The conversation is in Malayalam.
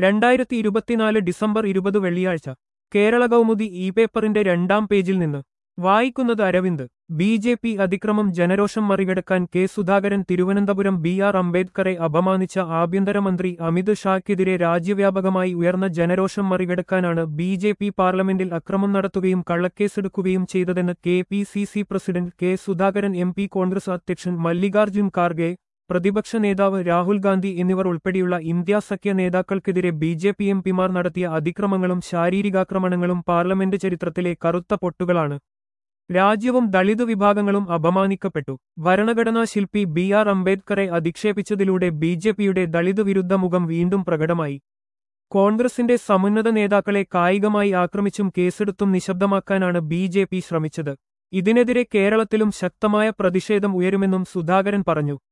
രണ്ടായിരത്തി ഇരുപത്തിനാല് ഡിസംബർ ഇരുപത് വെള്ളിയാഴ്ച കേരള കൗമുദി ഇ പേപ്പറിന്റെ രണ്ടാം പേജിൽ നിന്ന് വായിക്കുന്നത് അരവിന്ദ് ബി ജെ പി അതിക്രമം ജനരോഷം മറികടക്കാൻ K Sudhakaran Thiruvananthapuram B R അംബേദ്കറെ അപമാനിച്ച ആഭ്യന്തരമന്ത്രി അമിത് ഷായ്ക്കെതിരെ രാജ്യവ്യാപകമായി ഉയർന്ന ജനരോഷം മറികടക്കാനാണ് ബി ജെ പി പാർലമെന്റിൽ അക്രമം നടത്തുകയും കള്ളക്കേസെടുക്കുകയും ചെയ്തതെന്ന് K P C C president K Sudhakaran M P Congress അധ്യക്ഷൻ മല്ലികാർജ്ജുൻ ഖാർഗെ പ്രതിപക്ഷ നേതാവ് രാഹുൽ ഗാന്ധി എന്നിവർ ഉൾപ്പെടെയുള്ള ഇന്ത്യാ സഖ്യ നേതാക്കൾക്കെതിരെ ബി ജെ പി എം പിമാർ നടത്തിയ അതിക്രമങ്ങളും ശാരീരികാക്രമണങ്ങളും പാർലമെന്റ് ചരിത്രത്തിലെ കറുത്ത പൊട്ടുകളാണ് രാജ്യവും ദളിത് വിഭാഗങ്ങളും അപമാനിക്കപ്പെട്ടു ഭരണഘടനാ ശില്പി ബി ആർ അംബേദ്കറെ അധിക്ഷേപിച്ചതിലൂടെ ബി ജെ പിയുടെ ദളിത് വിരുദ്ധ മുഖം വീണ്ടും പ്രകടമായി കോൺഗ്രസിന്റെ സമുന്നത നേതാക്കളെ കായികമായി ആക്രമിച്ചും കേസെടുത്തും നിശബ്ദമാക്കാനാണ് ബി ജെ പി ശ്രമിച്ചത് ഇതിനെതിരെ കേരളത്തിലും ശക്തമായ പ്രതിഷേധം ഉയരുമെന്നും സുധാകരൻ പറഞ്ഞു